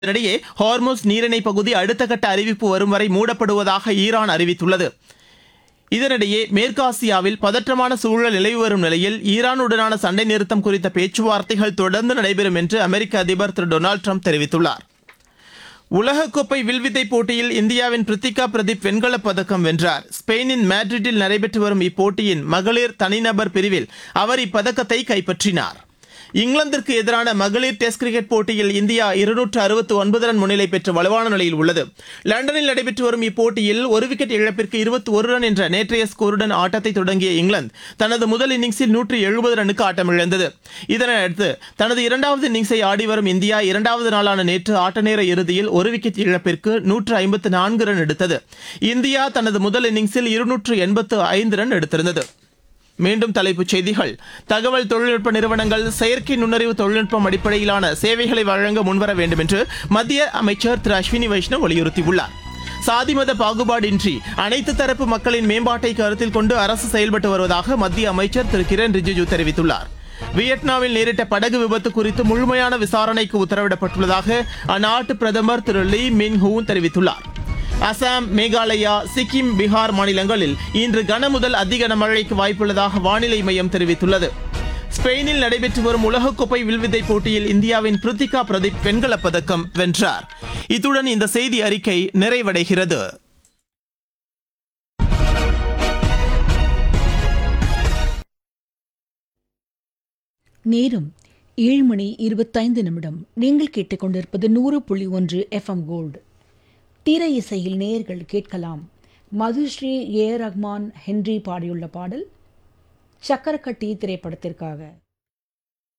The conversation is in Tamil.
இதனிடையே ஹார்முஸ் நீரிணை பகுதி அடுத்த கட்ட அறிவிப்பு வரும் வரை மூடப்படுவதாக ஈரான் அறிவித்துள்ளது இதனிடையே மேற்காசியாவில் பதற்றமான சூழல் நிலவி வரும் நிலையில் ஈரானுடனான சண்டை நிறுத்தம் குறித்த பேச்சுவார்த்தைகள் தொடர்ந்து நடைபெறும் என்று அமெரிக்க அதிபர் திரு டொனால்டு ட்ரம்ப் தெரிவித்துள்ளார் உலகக்கோப்பை வில்வித்தை போட்டியில் இந்தியாவின் பிரித்திகா பிரதீப் வெண்கலப் பதக்கம் வென்றார் ஸ்பெயினின் மேட்ரிட்டில் நடைபெற்று வரும் இப்போட்டியின் மகளிர் தனிநபர் பிரிவில் அவர் இப்பதக்கத்தை கைப்பற்றினார் இங்கிலாந்திற்கு எதிரான மகளிர் டெஸ்ட் கிரிக்கெட் போட்டியில் இந்தியா இருநூற்று அறுபத்து ஒன்பது ரன் முன்னிலை பெற்று வலுவான நிலையில் உள்ளது லண்டனில் நடைபெற்று வரும் இப்போட்டியில் ஒரு விக்கெட் இழப்பிற்கு இருபத்தி ஒரு ரன் என்ற நேற்றைய ஸ்கோருடன் ஆட்டத்தை தொடங்கிய இங்கிலாந்து தனது முதல் இன்னிங்ஸில் நூற்று எழுபது ரன்னுக்கு ஆட்டமிழந்தது இதனையடுத்து தனது இரண்டாவது இன்னிங்ஸை ஆடி வரும் இந்தியா இரண்டாவது நாளான நேற்று ஆட்ட நேர இறுதியில் ஒரு விக்கெட் இழப்பிற்கு நூற்று ஐம்பத்து நான்கு ரன் எடுத்தது இந்தியா தனது முதல் இன்னிங்ஸில் இருநூற்று எண்பத்து ஐந்து ரன் எடுத்திருந்தது மீண்டும் தலைப்புச் செய்திகள் தகவல் தொழில்நுட்ப நிறுவனங்கள் செயற்கை நுண்ணறிவு தொழில்நுட்பம் அடிப்படையிலான சேவைகளை வழங்க முன்வர வேண்டும் என்று மத்திய அமைச்சர் திரு அஸ்வினி வைஷ்ணவ் வலியுறுத்தியுள்ளார் சாதி மத பாகுபாடின்றி அனைத்து தரப்பு மக்களின் மேம்பாட்டை கருத்தில் கொண்டு அரசு செயல்பட்டு வருவதாக மத்திய அமைச்சர் திரு கிரண் ரிஜிஜு தெரிவித்துள்ளார் வியட்நாமில் நேரிட்ட படகு விபத்து குறித்து முழுமையான விசாரணைக்கு உத்தரவிடப்பட்டுள்ளதாக அந்நாட்டு பிரதமர் திரு லீ மின் ஹூன் தெரிவித்துள்ளார் அசாம் மேகாலயா சிக்கிம் பீகார் மாநிலங்களில் இன்று கனமுதல் அதி கனமழைக்கு வாய்ப்புள்ளதாக வானிலை மையம் தெரிவித்துள்ளது ஸ்பெயினில் நடைபெற்று வரும் உலகக்கோப்பை வில்வித்தை போட்டியில் இந்தியாவின் பிரித்திகா பிரதீப் வெண்கலப் பதக்கம் வென்றார் இத்துடன் இந்த செய்தி அறிக்கை நிறைவடைகிறது நேரம் ஏழு மணி இருபத்தைந்து நிமிடம் நீங்கள் கேட்டுக்கொண்டிருப்பது நூறு புள்ளி ஒன்று எஃப்எம் கோல்டு திரை இசையில் நேயர்கள் கேட்கலாம் மதுஸ்ரீ ஏ ரஹ்மான் ஹென்றி பாடியுள்ள பாடல் சக்கரக்கட்டி திரைப்படத்திற்காக